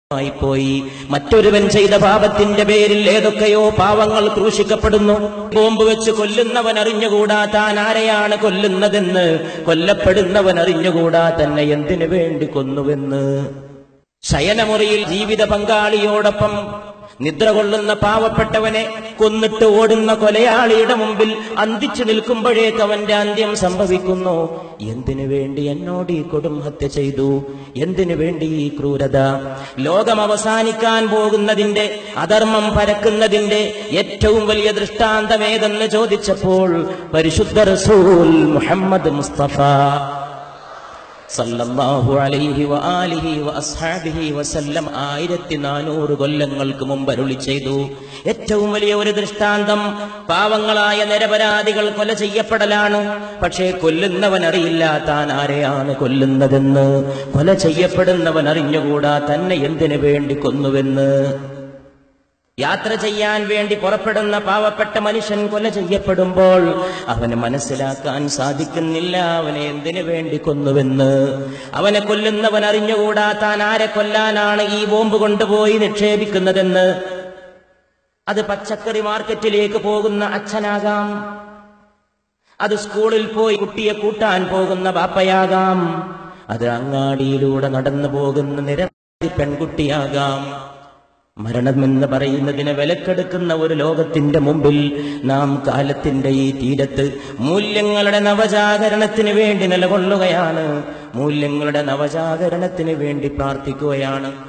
പോയി മറ്റൊരുവൻ ചെയ്ത പാപത്തിന്റെ പേരിൽ ഏതൊക്കെയോ പാവങ്ങൾ ക്രൂശിക്കപ്പെടുന്നു ബോംബ് വെച്ച് കൊല്ലുന്നവൻ അറിഞ്ഞുകൂടാ താൻ ആരെയാണ് കൊല്ലുന്നതെന്ന് കൊല്ലപ്പെടുന്നവൻ അറിഞ്ഞുകൂടാ തന്നെ എന്തിനു വേണ്ടി കൊന്നുവെന്ന് ശയനമുറിയിൽ ജീവിത പങ്കാളിയോടൊപ്പം നിദ്ര കൊള്ളുന്ന പാവപ്പെട്ടവനെ കൊന്നിട്ട് ഓടുന്ന കൊലയാളിയുടെ മുമ്പിൽ അന്തിച്ചു നിൽക്കുമ്പോഴേക്ക് അവന്റെ അന്ത്യം സംഭവിക്കുന്നു എന്തിനു വേണ്ടി എന്നോട് ഈ കൊടും ഹത്യ ചെയ്തു എന്തിനു വേണ്ടി ഈ ക്രൂരത ലോകം അവസാനിക്കാൻ പോകുന്നതിന്റെ അധർമ്മം പരക്കുന്നതിന്റെ ഏറ്റവും വലിയ ദൃഷ്ടാന്തമേതെന്ന് ചോദിച്ചപ്പോൾ പരിശുദ്ധ റസൂൽ മുഹമ്മദ് മുസ്തഫ സല്ലല്ലാഹു അലൈഹി വആലിഹി വഅസ്ഹാബിഹി വസല്ലം ആയിരത്തി നാനൂറ് കൊല്ലങ്ങൾക്ക് മുമ്പ് അരുളി ചെയ്തു ഏറ്റവും വലിയ ഒരു ദൃഷ്ടാന്തം പാവങ്ങളായ നിരപരാധികൾ കൊല ചെയ്യപ്പെടലാണ് പക്ഷേ കൊല്ലുന്നവൻ അറിയില്ല താൻ ആരെയാണ് കൊല്ലുന്നതെന്ന് കൊല ചെയ്യപ്പെടുന്നവൻ അറിഞ്ഞുകൂടാ തന്നെ എന്തിനു വേണ്ടി കൊന്നുവെന്ന് യാത്ര ചെയ്യാൻ വേണ്ടി പുറപ്പെടുന്ന പാവപ്പെട്ട മനുഷ്യൻ കൊല ചെയ്യപ്പെടുമ്പോൾ അവന് മനസ്സിലാക്കാൻ സാധിക്കുന്നില്ല അവനെ എന്തിനു വേണ്ടി കൊന്നുവെന്ന് അവനെ കൊല്ലുന്നവൻ അറിഞ്ഞുകൂടാ താൻ ആരെ കൊല്ലാനാണ് ഈ ബോംബ് കൊണ്ടുപോയി നിക്ഷേപിക്കുന്നതെന്ന് അത് പച്ചക്കറി മാർക്കറ്റിലേക്ക് പോകുന്ന അച്ഛനാകാം അത് സ്കൂളിൽ പോയി കുട്ടിയെ കൂട്ടാൻ പോകുന്ന ബാപ്പയാകാം അത് അങ്ങാടിയിലൂടെ നടന്നു പോകുന്ന നിരവധി പെൺകുട്ടിയാകാം മരണമെന്ന് പറയുന്നതിനെ വിലക്കെടുക്കുന്ന ഒരു ലോകത്തിന്റെ മുമ്പിൽ നാം കാലത്തിന്റെ ഈ തീരത്ത് മൂല്യങ്ങളുടെ നവജാഗരണത്തിന് വേണ്ടി നിലകൊള്ളുകയാണ് മൂല്യങ്ങളുടെ നവജാഗരണത്തിന് വേണ്ടി പ്രാർത്ഥിക്കുകയാണ്